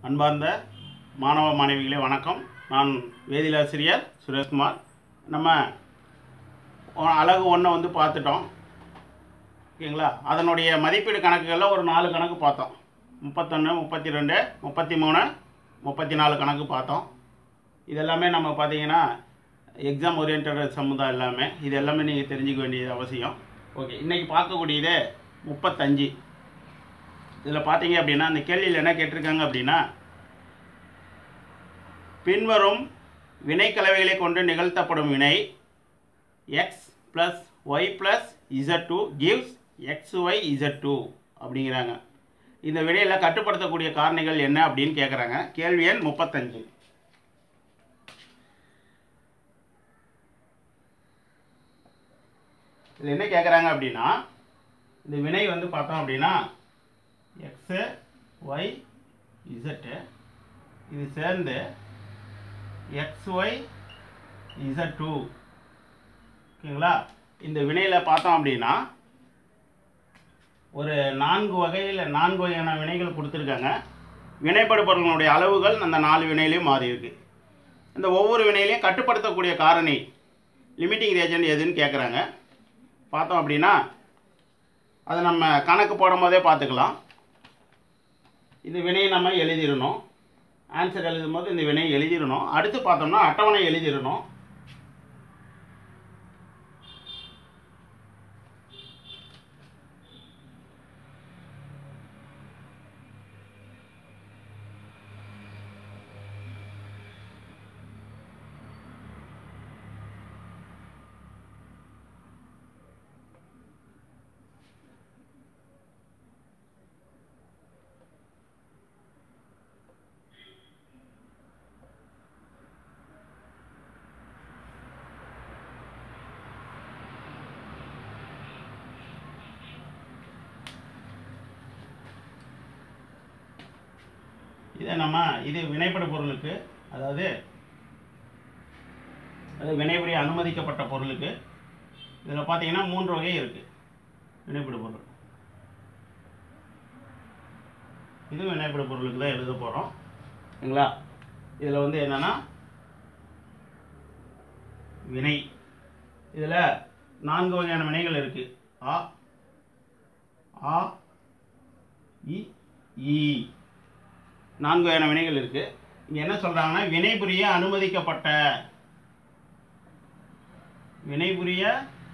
அன்பார்ந்த மாணவ மாணவிகளே வணக்கம் நான் வேதிலாசிரியர் சுரேஷ்குமார் நம்ம ஒ- அலகு ஒன்றை வந்து பார்த்துட்டோம் ஓகேங்களா அதனுடைய மதிப்பீடு கணக்குகளில் ஒரு நாலு கணக்கு பார்த்தோம் முப்பத்தொன்று முப்பத்தி ரெண்டு முப்பத்தி மூணு முப்பத்தி நாலு கணக்கு பார்த்தோம் இதெல்லாமே நம்ம பார்த்தீங்கன்னா எக்ஸாம் ஓரியன்ட் சமுதாயம் எல்லாமே இது எல்லாமே நீங்கள் தெரிஞ்சுக்க வேண்டியது அவசியம் ஓகே இன்றைக்கி பார்க்கக்கூடியது முப்பத்தஞ்சு இதில் பார்த்தீங்க அப்படின்னா அந்த கேள்வியில் என்ன கேட்டிருக்காங்க அப்படின்னா பின்வரும் வினைக்கலவைகளை கொண்டு நிகழ்த்தப்படும் வினை X plus Y plus Z two gives X Y Z two அப்படிங்கிறாங்க இந்த வினையில் கட்டுப்படுத்தக்கூடிய காரணிகள் என்ன அப்படின்னு கேட்குறாங்க கேள்வி எண் முப்பத்தஞ்சு இதில் என்ன கேட்குறாங்க அப்படின்னா இந்த வினை வந்து பார்த்தோம் அப்படின்னா எக்ஸு ஒய் இசட்டு இது சேர்ந்து எக்ஸ் ஒய் இசட் டூ ஓகேங்களா இந்த வினையில் பார்த்தோம் அப்படின்னா ஒரு நான்கு வகையில் நான்கு வகையான வினைகள் கொடுத்துருக்காங்க வினைப்படுபவர்களுடைய அளவுகள் அந்த நாலு வினையிலையும் மாறி இருக்கு இந்த ஒவ்வொரு வினையிலையும் கட்டுப்படுத்தக்கூடிய காரணி லிமிட்டிங் ரேஜென்ட் எதுன்னு கேட்குறாங்க பார்த்தோம் அப்படின்னா அதை நம்ம கணக்கு போடும் போதே பார்த்துக்கலாம் இந்த வினையை நம்ம எழுதிடணும் ஆன்சர் எழுதும் போது இந்த வினையை எழுதிடணும் அடுத்து பார்த்தோம்னா அட்டவணை எழுதிடணும் இதை நம்ம இது வினைப்பட பொருளுக்கு அதாவது அது வினைபுரிய அனுமதிக்கப்பட்ட பொருளுக்கு இதில் பார்த்தீங்கன்னா மூன்று வகை இருக்குது வினைப்பட பொருள் இது வினைப்பட பொருளுக்கு தான் எழுத போகிறோம் சரிங்களா இதில் வந்து என்னன்னா வினை இதில் நான்கு வகையான வினைகள் இருக்குது ஆ ஆ இ ஈ நான்கு வகையான வினைகள் இருக்கு இங்க என்ன சொல்றாங்கன்னா வினைபுரிய அனுமதிக்கப்பட்ட வினைபுரிய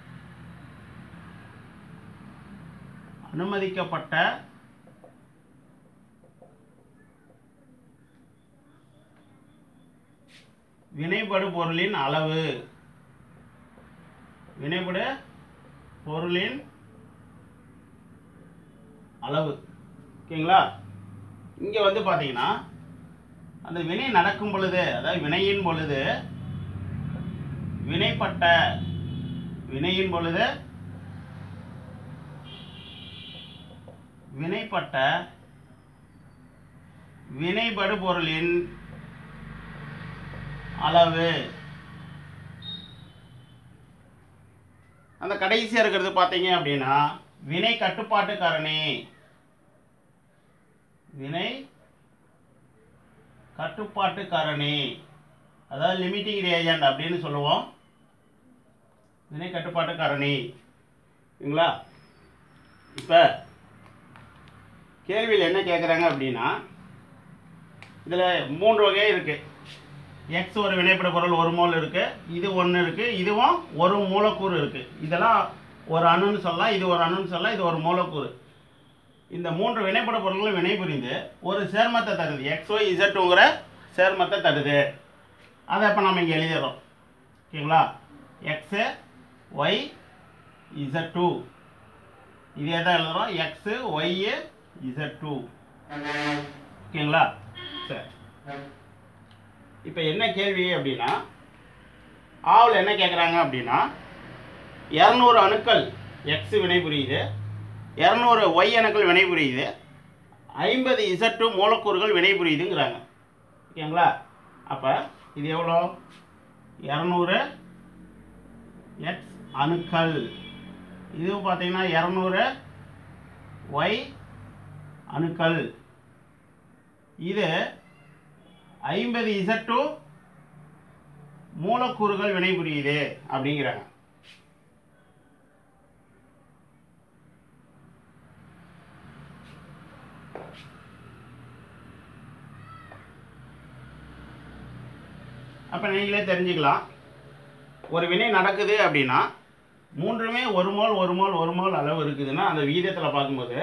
அனுமதிக்கப்பட்ட வினைபடு பொருளின் அளவு வினைபடு பொருளின் அளவு ஓகேங்களா இங்கே வந்து பார்த்தீங்கன்னா அந்த வினை நடக்கும் பொழுது அதாவது வினையின் பொழுது வினைப்பட்ட வினையின் பொழுது வினைப்பட்ட வினைபடு பொருளின் அளவு அந்த கடைசியாக இருக்கிறது பார்த்தீங்க அப்படின்னா வினை கட்டுப்பாட்டு காரணி வினை கட்டுப்பாட்டு காரணி அதாவது லிமிட்டிங் ரியேஜென்ட் அப்படின்னு சொல்லுவோம் வினை கட்டுப்பாட்டு காரணி சரிங்களா இப்போ கேள்வியில் என்ன கேட்குறாங்க அப்படின்னா இதில் மூன்று வகை இருக்குது எக்ஸ் ஒரு வினைப்பட பொருள் ஒரு மோல் இருக்குது இது ஒன்று இருக்குது இதுவும் ஒரு மூலக்கூறு இருக்குது இதெல்லாம் ஒரு அணுன்னு சொல்லலாம் இது ஒரு அணுன்னு சொல்லலாம் இது ஒரு மூலக்கூறு இந்த மூன்று வினைப்பட பொருட்களும் வினைபுரிந்து ஒரு சேர்மத்தை தருது எக்ஸ் ஒய் இசட்டுங்கிற சேர்மத்தை தருது அதை இப்போ நம்ம இங்கே எழுதிடுறோம் ஓகேங்களா எக்ஸு ஒய் இசட் டூ இதே தான் எழுதுறோம் எக்ஸு ஒய்யு இசட் டூ ஓகேங்களா சரி இப்போ என்ன கேள்வி அப்படின்னா ஆவில் என்ன கேட்குறாங்க அப்படின்னா இரநூறு அணுக்கள் எக்ஸ் வினைபுரியுது இரநூறு ஒய் அணுக்கள் வினைபுரியுது ஐம்பது இசட்டு மூலக்கூறுகள் வினைபுரியுதுங்கிறாங்க ஓகேங்களா அப்போ இது எவ்வளோ இரநூறு எக்ஸ் அணுக்கள் இதுவும் பார்த்தீங்கன்னா இரநூறு ஒய் அணுக்கள் இது ஐம்பது இசட் டூ மூலக்கூறுகள் வினைபுரியுது அப்படிங்கிறாங்க அப்போ நீங்களே தெரிஞ்சுக்கலாம் ஒரு வினை நடக்குது அப்படின்னா மூன்றுமே ஒரு மோல் ஒரு மோல் ஒரு மோல் அளவு இருக்குதுன்னா அந்த விகிதத்தில் பார்க்கும்போது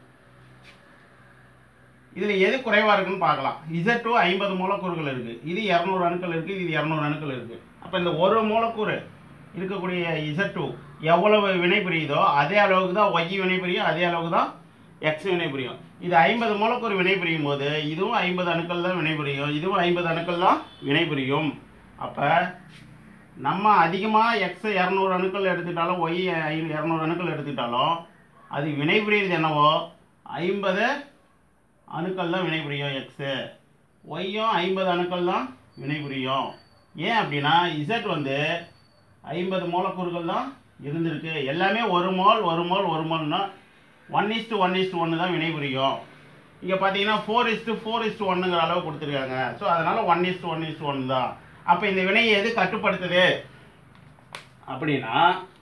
இதில் எது குறைவாக இருக்குன்னு பார்க்கலாம் இசட் டூ ஐம்பது மூலக்கூறுகள் இருக்குது இது இரநூறு அணுக்கள் இருக்குது இது இரநூறு அணுக்கள் இருக்குது அப்போ இந்த ஒரு மூலக்கூறு இருக்கக்கூடிய இசட் டூ எவ்வளவு வினை புரியுதோ அதே அளவுக்கு தான் ஒய் வினை புரியும் அதே அளவுக்கு தான் எக்ஸ் வினை புரியும் இது ஐம்பது மூலக்கூறு வினை புரியும் போது இதுவும் ஐம்பது அணுக்கள் தான் வினை புரியும் இதுவும் ஐம்பது அணுக்கள் தான் வினை புரியும் அப்போ நம்ம அதிகமாக எக்ஸ் இரநூறு அணுக்கள் எடுத்துட்டாலும் ஒய் இரநூறு அணுக்கள் எடுத்துட்டாலும் அது வினை புரியுறது என்னவோ ஐம்பது அணுக்கள் தான் வினைபுரியும் எக்ஸு ஒய்யும் ஐம்பது அணுக்கள் தான் வினைபுரியும் ஏன் அப்படின்னா இசட் வந்து ஐம்பது மூலக்கூறுகள் தான் இருந்திருக்கு எல்லாமே ஒரு மோல் ஒரு மோல் ஒரு மோல்னா ஒன் இஸ்டு ஒன் இஸ்டு ஒன்று தான் வினைபுரியும் இங்கே பார்த்தீங்கன்னா ஃபோர் இஸ்டு ஃபோர் இஸ்டு ஒன்றுங்கிற அளவு கொடுத்துருக்காங்க ஸோ அதனால் one is to one is to one தான் அப்போ இந்த வினையை எது கட்டுப்படுத்துது அப்படின்னா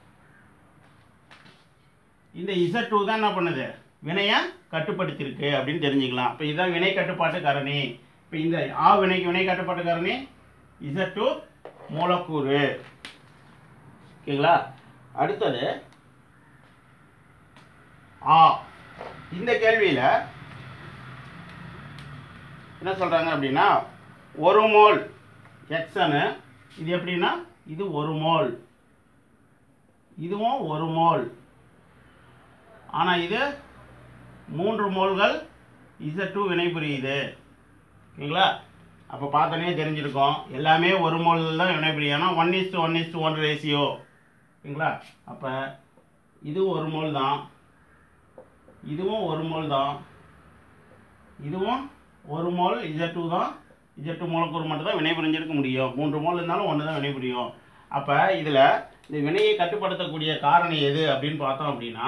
இந்த இசட் டூ தான் என்ன பண்ணுது வினையை கட்டுப்படுத்தியிருக்கு அப்படின்னு தெரிஞ்சுக்கலாம் இப்போ இதுதான் வினை கட்டுப்பாட்டு காரணி இப்போ இந்த ஆ வினைக்கு வினை கட்டுப்பாட்டு காரணி இசட் டூ மூலக்கூறு ஓகேங்களா அடுத்தது ஆ இந்த கேள்வியில் என்ன சொல்கிறாங்க அப்படின்னா ஒரு மோல் எக்ஸனு இது எப்படின்னா இது ஒரு மோல் இதுவும் ஒரு மோல் ஆனால் இது மூன்று மோல்கள் இசட் டூ வினைபுரியுது ஓகேங்களா அப்போ பார்த்தோன்னே தெரிஞ்சிருக்கோம் எல்லாமே ஒரு மோல் தான் வினைபுரியும் ஏன்னா one is to one is to one ratio ஓகேங்களா அப்போ இது ஒரு மோல் தான் இதுவும் ஒரு மோல் தான் இதுவும் ஒரு மோல் இசட் டூ தான் இசட் டூ மூலக்கூறு மட்டும் தான் வினைபுரிஞ்சிருக்க முடியும் மூன்று மோல் இருந்தாலும் ஒன்று தான் வினைபுரியும் அப்போ இதில் இந்த வினையை கட்டுப்படுத்தக்கூடிய காரணி எது அப்படின்னு பார்த்தோம் அப்படின்னா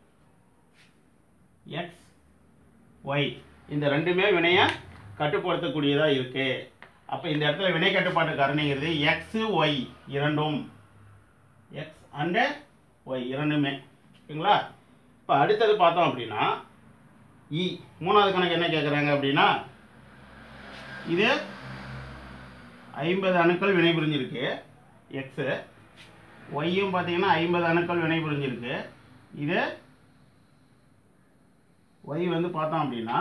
எக்ஸ் ஒய் இந்த ரெண்டுமே வினையை கட்டுப்படுத்தக்கூடியதாக இருக்கு அப்போ இந்த இடத்துல வினை கட்டுப்பாட்டு காரணிங்கிறது எக்ஸ் ஒய் இரண்டும் எக்ஸ் அண்டு ஒய் இரண்டுமே ஓகேங்களா இப்போ அடுத்தது பார்த்தோம் அப்படின்னா இ மூணாவது கணக்கு என்ன கேட்குறாங்க அப்படின்னா இது ஐம்பது அணுக்கள் வினை புரிஞ்சிருக்கு எக்ஸு ஒய்யும் பார்த்தீங்கன்னா ஐம்பது அணுக்கள் வினை புரிஞ்சிருக்கு இது ஒய் வந்து பார்த்தோம் அப்படின்னா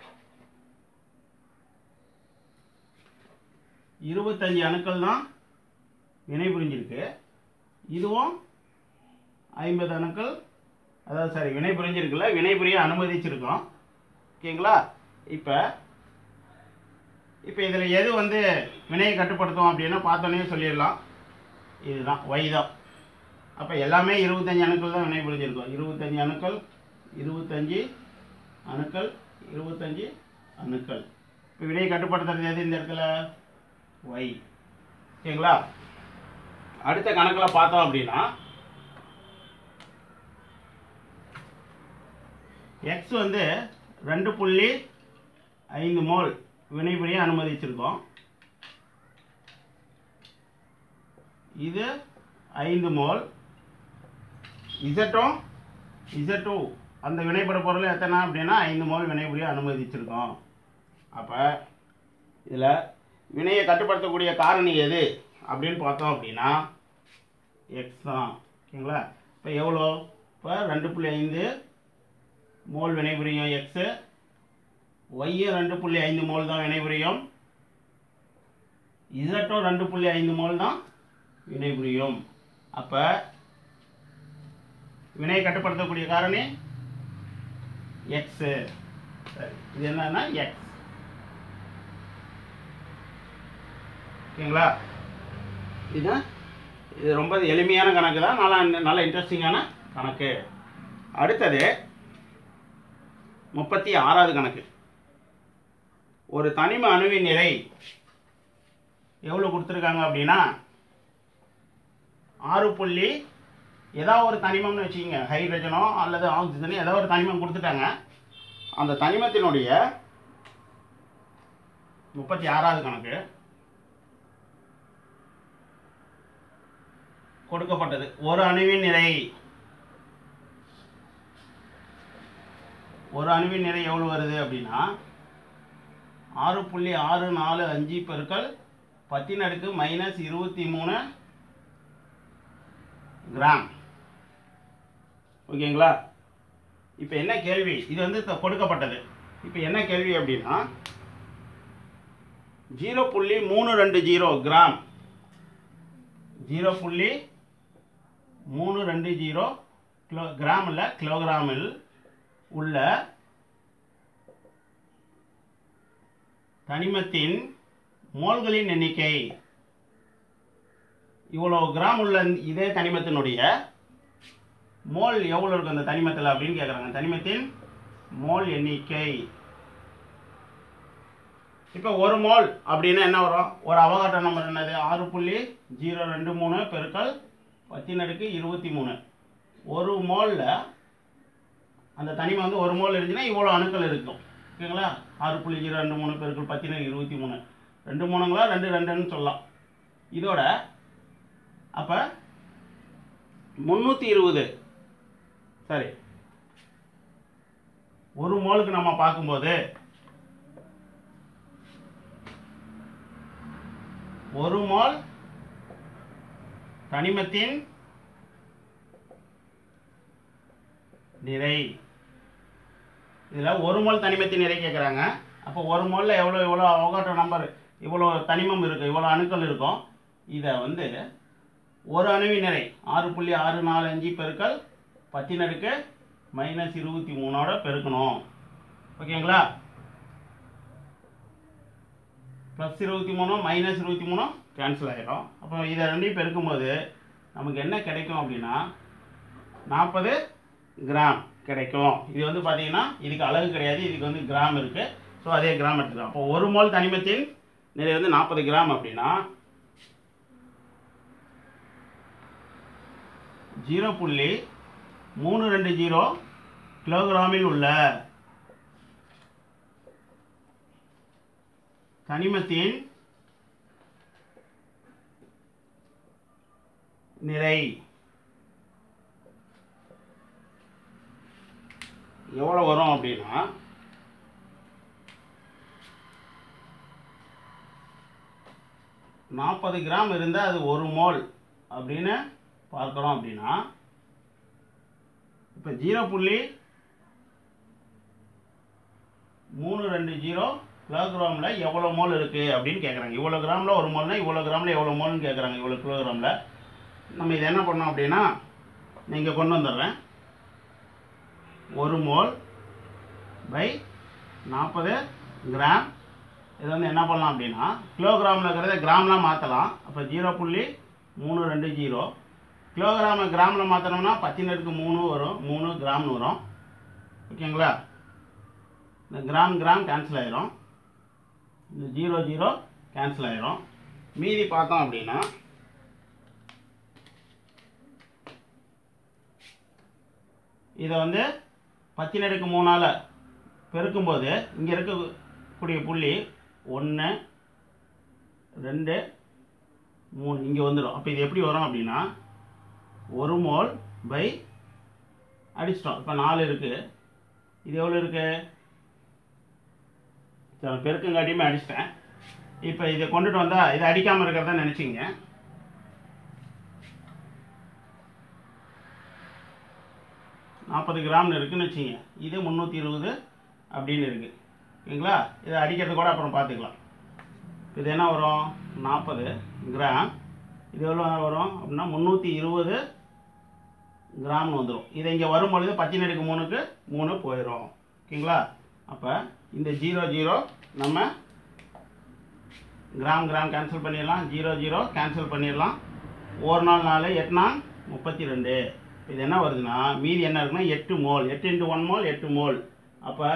இருபத்தஞ்சி அணுக்கள் தான் வினை புரிஞ்சிருக்கு இதுவும் ஐம்பது அணுக்கள் அதாவது சாரி வினை புரிஞ்சிருக்குல்ல வினை புரிய அனுமதிச்சிருக்கோம் ஓகேங்களா இப்போ இப்போ இதில் எது வந்து வினையை கட்டுப்படுத்தும் அப்படின்னா பார்த்தோன்னே சொல்லிடலாம் இதுதான் ஒய் தான் அப்போ எல்லாமே இருபத்தஞ்சி அணுக்கள் தான் வினை புரிஞ்சிருக்கும் இருபத்தஞ்சி அணுக்கள் இருபத்தஞ்சி அணுக்கள் இருபத்தஞ்சி அணுக்கள் இப்போ வினையை கட்டுப்படுத்துறது எது இந்த இடத்துல ஒய் ஓகேங்களா அடுத்த கணக்கில் பார்த்தோம் அப்படின்னா எக்ஸ் வந்து ரெண்டு புள்ளி ஐந்து மோல் வினைபுரிய அனுமதிச்சிருக்கோம் இது ஐந்து மோல் இசட்டும் இசட்டு அந்த வினைப்பட பொருள் எத்தனை அப்படின்னா ஐந்து மோல் வினைபுரிய அனுமதிச்சிருக்கோம் அப்போ இதில் வினையை கட்டுப்படுத்தக்கூடிய காரணி எது அப்படின்னு பார்த்தோம் அப்படின்னா எக்ஸ் தான் ஓகேங்களா இப்போ எவ்வளோ இப்போ ரெண்டு புள்ளி ஐந்து மோல் வினைபுரியும் எக்ஸு ஒய்யும் ரெண்டு புள்ளி ஐந்து மோல் தான் வினைபுரியும் இசட்டும் ரெண்டு புள்ளி ஐந்து மோல் தான் வினைபுரியும் அப்போ வினையை கட்டுப்படுத்தக்கூடிய காரணி எக்ஸு சரி இது என்னன்னா எக்ஸ் ஓகேங்களா இது இது ரொம்ப எளிமையான கணக்கு தான் நல்லா நல்ல இன்ட்ரெஸ்டிங்கான கணக்கு அடுத்தது முப்பத்தி ஆறாவது கணக்கு ஒரு தனிம அணுவின் நிலை எவ்வளோ கொடுத்துருக்காங்க அப்படின்னா ஆறு புள்ளி ஏதாவது ஒரு தனிமம்னு வச்சுக்கோங்க ஹைட்ரஜனோ அல்லது ஆக்சிஜனோ ஏதோ ஒரு தனிமம் கொடுத்துட்டாங்க அந்த தனிமத்தினுடைய முப்பத்தி ஆறாவது கணக்கு கொடுக்கப்பட்டது ஒரு அணுவின் நிறை ஒரு அணுவின் நிறை எவ்வளவு வருது அப்படின்னா ஆறு புள்ளி ஆறு நாலு அஞ்சு பெருக்கல் பத்தின் அடுக்கு மைனஸ் இருபத்தி மூணு கிராம் ஓகேங்களா இப்போ என்ன கேள்வி இது வந்து த- கொடுக்கப்பட்டது இப்போ என்ன கேள்வி அப்படின்னா ஜீரோ புள்ளி மூணு ரெண்டு ஜீரோ கிராம் ஜீரோ புள்ளி மூணு ரெண்டு ஜீரோ கிலோ கிராமில் கிலோகிராமில் உள்ள தனிமத்தின் மோல்களின் எண்ணிக்கை இவ்வளோ கிராம் உள்ள இந்த- இதே தனிமத்தினுடைய மோல் எவ்வளோ இருக்கு அந்த தனிமத்தில் அப்படின்னு கேட்குறாங்க தனிமத்தின் மோல் எண்ணிக்கை இப்போ ஒரு மோல் அப்படின்னா என்ன வரும் ஒரு அவகாட்ட நம்பர் என்னது ஆறு புள்ளி ஜீரோ ரெண்டு மூணு பெருக்கல் பத்தின் அடுக்கு இருபத்தி மூணு ஒரு மோலில் அந்த தனிமம் வந்து ஒரு மோல் இருந்துச்சுன்னா இவ்வளோ அணுக்கள் இருக்கும் ஓகேங்களா ஆறு புள்ளி ஜீரோ ரெண்டு மூணு பெருக்கல் பத்தின இருபத்தி மூணு ரெண்டு மூணுங்களா ரெண்டு ரெண்டுன்னு சொல்லலாம் இதோட அப்போ முந்நூற்றி இருபது சரி ஒரு மோலுக்கு நம்ம பார்க்கும்போது ஒரு மோல் தனிமத்தின் நிறை இதில் ஒரு மோல் தனிமத்தின் நிறை கேட்குறாங்க அப்போ ஒரு மோலில் எவ்வளோ எவ்வளோ அவகாட்டோ நம்பர் இவ்வளோ தனிமம் இருக்குது இவ்வளோ அணுக்கள் இருக்கும் இதை வந்து ஒரு அணுவின் நிறை ஆறு புள்ளி ஆறு நாலு அஞ்சு பெருக்கல் பத்தின் அடுக்கு மைனஸ் இருபத்தி மூணோட பெருக்கணும் ஓகேங்களா ப்ளஸ் இருபத்தி மூணு மைனஸ் இருபத்தி மூணு கேன்சல் ஆகிடும் அப்போ இதை ரெண்டையும் பெருக்கும்போது நமக்கு என்ன கிடைக்கும் அப்படின்னா நாற்பது கிராம் கிடைக்கும் இது வந்து பார்த்தீங்கன்னா இதுக்கு அழகு கிடையாது இதுக்கு வந்து கிராம் இருக்குது ஸோ அதே கிராம் எடுத்துக்கலாம் அப்போ ஒரு மோல் தனிமத்தின் நிறை வந்து நாற்பது கிராம் அப்படின்னா ஜீரோ புள்ளி மூணு ரெண்டு ஜீரோ கிலோகிராமில் உள்ள தனிமத்தின் நிறை எவ்வளோ வரும் அப்படின்னா நாற்பது கிராம் இருந்தால் அது ஒரு மோல் அப்படின்னு பார்க்குறோம் அப்படின்னா இப்போ ஜீரோ புள்ளி மூணு ரெண்டு ஜீரோ கிலோகிராமில் எவ்வளோ மோல் இருக்குது அப்படின்னு கேட்குறாங்க இவ்வளோ கிராமில் ஒரு மோல்னா இவ்வளோ கிராமில் எவ்வளோ மோல்னு கேட்குறாங்க இவ்வளோ கிலோகிராமில் நம்ம இதை என்ன பண்ணோம் அப்படின்னா நீங்கள் கொண்டு வந்துடுறேன் ஒரு மோல் பை நாற்பது கிராம் இது வந்து என்ன பண்ணலாம் அப்படின்னா கிலோகிராமில் இருக்கிறத கிராம்லாம் மாற்றலாம் அப்போ ஜீரோ புள்ளி மூணு ரெண்டு ஜீரோ கிலோகிராமை கிராமில் மாற்றினோம்னா பத்தினருக்கு மூணு வரும் மூணு கிராம்னு வரும் ஓகேங்களா இந்த கிராம் கிராம் கேன்சல் ஆயிரும் இந்த ஜீரோ ஜீரோ கேன்சல் ஆயிரும் மீதி பார்த்தோம் அப்படின்னா இதை வந்து பத்தினருக்கு மூணால் பெருக்கும்போது இங்கே இருக்கக்கூடிய புள்ளி ஒன்று ரெண்டு மூணு இங்கே வந்துடும் அப்போ இது எப்படி வரும் அப்படின்னா ஒரு மோல் பை அடிச்சிட்டோம் இப்போ நாலு இருக்குது இது எவ்வளோ இருக்குது சரி பெருக்கங்காட்டியுமே அடிச்சிட்டேன் இப்போ இதை கொண்டுட்டு வந்தால் இதை அடிக்காமல் இருக்கிறதா நினச்சிங்க நாற்பது கிராம்னு இருக்குன்னு வச்சுங்க இது முந்நூற்றி இருபது அப்படின்னு இருக்குது ஓகேங்களா இதை அடிக்கிறது கூட அப்புறம் பார்த்துக்கலாம் இது என்ன வரும் நாற்பது கிராம் இது எவ்வளோ வரும் அப்படின்னா முந்நூற்றி இருபது கிராம்னு வந்துடும் இதை இங்கே வரும் பொழுது பச்சை நெடுக்கு மூணுக்கு மூணு போயிடும் ஓகேங்களா அப்போ இந்த ஜீரோ ஜீரோ நம்ம கிராம் கிராம் கேன்சல் பண்ணிடலாம் ஜீரோ ஜீரோ கேன்சல் பண்ணிடலாம் ஒரு நாள் நாலு எட்டு நாள் முப்பத்தி ரெண்டு இது என்ன வருதுன்னா மீதி என்ன இருக்குன்னா எட்டு மோல் எட்டு இன்ட்டு ஒன் மோல் எட்டு மோல் அப்போ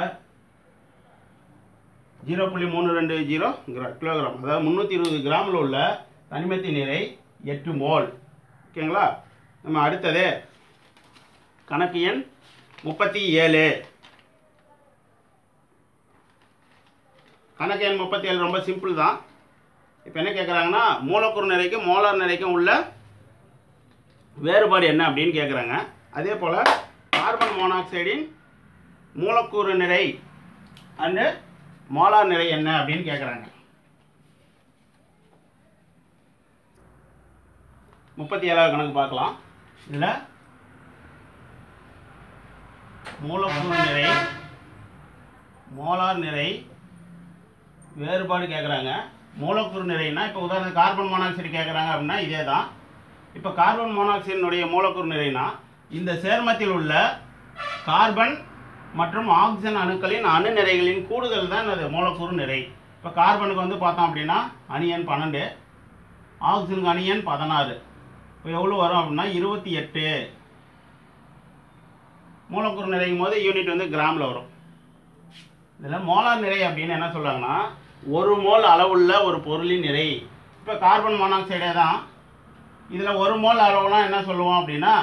ஜீரோ புள்ளி மூணு ரெண்டு ஜீரோ கிரா கிலோகிராம் அதாவது முந்நூற்றி இருபது கிராமில் உள்ள தனிமத்தின் நிறை எட்டு மோல் ஓகேங்களா நம்ம அடுத்தது கணக்கு எண் முப்பத்தி ஏழு கணக்கு எண் முப்பத்தி ஏழு ரொம்ப சிம்பிள் தான் இப்போ என்ன கேட்குறாங்கன்னா மூலக்கூறு நிறைக்கும் மோலார் நிறைக்கும் உள்ள வேறுபாடு என்ன அப்படின்னு கேட்குறாங்க அதே போல் கார்பன் மோனாக்சைடின் மூலக்கூறு நிறை அண்டு மோலார் நிறை என்ன அப்படின்னு கேட்குறாங்க முப்பத்தி ஏழாவது கணக்கு பார்க்கலாம் இதில் மூலக்கூறு நிறை மோலார் நிறை வேறுபாடு கேட்குறாங்க மூலக்கூறு நிறைனா இப்போ உதாரணம் கார்பன் மோனாக்சைடு கேட்குறாங்க அப்படின்னா இதே தான் இப்போ கார்பன் மோனாக்சைடினுடைய மூலக்கூறு நிறைனா இந்த சேர்மத்தில் உள்ள கார்பன் மற்றும் ஆக்சிஜன் அணுக்களின் அணு நிறைகளின் கூடுதல் தான் அது மூலக்கூறு நிறை இப்போ கார்பனுக்கு வந்து பார்த்தோம் அப்படின்னா அணியன் பன்னெண்டு ஆக்சிஜனுக்கு அணியன் பதினாறு இப்போ எவ்வளோ வரும் அப்படின்னா இருபத்தி எட்டு மூலக்கூறு நிறையும் போது யூனிட் வந்து கிராமில் வரும் இதில் மோலார் நிறை அப்படின்னு என்ன சொல்றாங்கன்னா ஒரு மோல் அளவுள்ள ஒரு பொருளின் நிறை இப்போ கார்பன் மோனாக்சைடே தான் இதில் ஒரு மோல் அளவுனா என்ன சொல்லுவோம் அப்படின்னா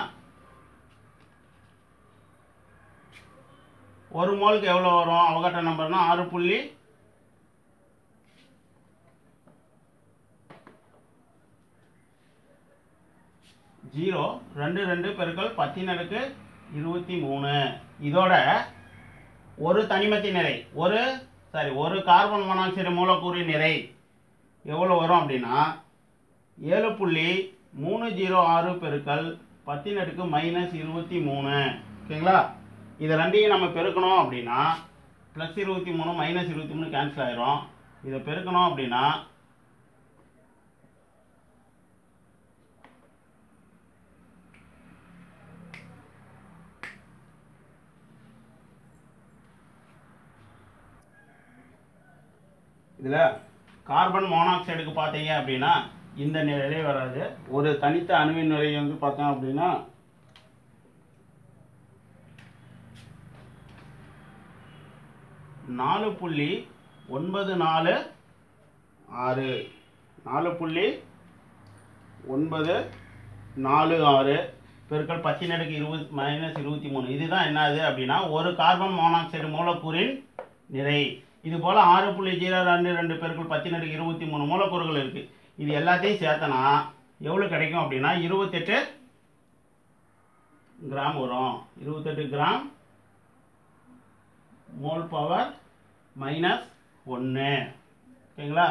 ஒரு மோலுக்கு எவ்வளோ வரும் அவகட்ட நம்பர்னா ஆறு புள்ளி ஜீரோ ரெண்டு ரெண்டு பெருக்கள் பத்தின் அடுக்கு இருபத்தி மூணு இதோட ஒரு தனிமத்தின் நிறை ஒரு சாரி ஒரு கார்பன் மோனாக்சைடு மூலக்கூறின் நிறை எவ்வளோ வரும் அப்படின்னா ஏழு புள்ளி மூணு ஜீரோ ஆறு பெருக்கல் பத்தின் அடுக்கு மைனஸ் இருபத்தி மூணு ஓகேங்களா இதை ரெண்டையும் நம்ம பெருக்கணும் அப்படின்னா ப்ளஸ் இருபத்தி மூணு மைனஸ் இருபத்தி மூணு கேன்சல் ஆயிரும் இதை பெருக்கணும் அப்படின்னா இதில் கார்பன் மோனாக்சைடுக்கு பார்த்தீங்க அப்படின்னா இந்த நிலையிலே வராது ஒரு தனித்த அணுவின் நிலை வந்து பார்த்தோம் அப்படின்னா நாலு புள்ளி ஒன்பது நாலு ஆறு நாலு புள்ளி ஒன்பது நாலு ஆறு பெருக்கல் பத்தின் அடுக்கு இருபது மைனஸ் இருபத்தி மூணு இதுதான் என்னது அப்படின்னா ஒரு கார்பன் மோனாக்சைடு மூலக்கூறின் நிறை இது போல் ஆறு புள்ளி ஜீரோ ரெண்டு ரெண்டு பெருக்கள் பத்தின் அடுக்கு இருபத்தி மூணு மூலக்கூறுகள் இருக்குது இது எல்லாத்தையும் சேர்த்தனா எவ்வளோ கிடைக்கும் அப்படின்னா இருபத்தெட்டு கிராம் வரும் இருபத்தெட்டு கிராம் மோல் பவர் மைனஸ் ஒன்று ஓகேங்களா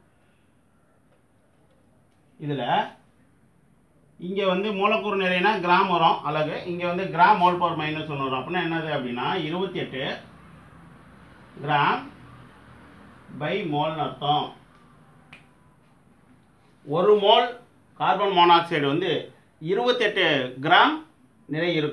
இதில் இங்கே வந்து மூலக்கூறு நிறைனா கிராம் வரும் அழகு இங்கே வந்து கிராம் மோல் பவர் மைனஸ் ஒன்று வரும் அப்படின்னா என்னது அப்படின்னா இருபத்தி எட்டு கிராம் பை மோல்னு அர்த்தம் ஒரு மோல் கார்பன் மோனாக்சைடு வந்து இருபத்தெட்டு கிராம் நிறை இருக்கும்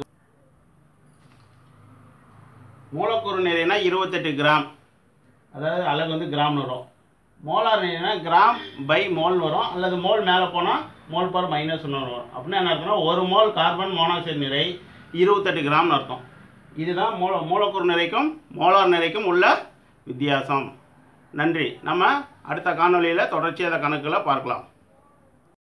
மூலக்கூறு நிறைனா இருபத்தெட்டு கிராம் அதாவது அலகு வந்து கிராம் வரும் மோலார் நிறைனா கிராம் பை மோல் வரும் அல்லது மோல் மேலே போனால் மோல் பர் மைனஸ் ஒன்று வரும் அப்படின்னா என்ன அர்த்தம்னா ஒரு மோல் கார்பன் மோனாக்சைடு நிறை இருபத்தெட்டு கிராம்னு அர்த்தம் இதுதான் மூல மூலக்கூறு நிறைக்கும் மோலார் நிறைக்கும் உள்ள வித்தியாசம் நன்றி நம்ம அடுத்த காணொளியில் தொடர்ச்சியாக கணக்குகளை பார்க்கலாம்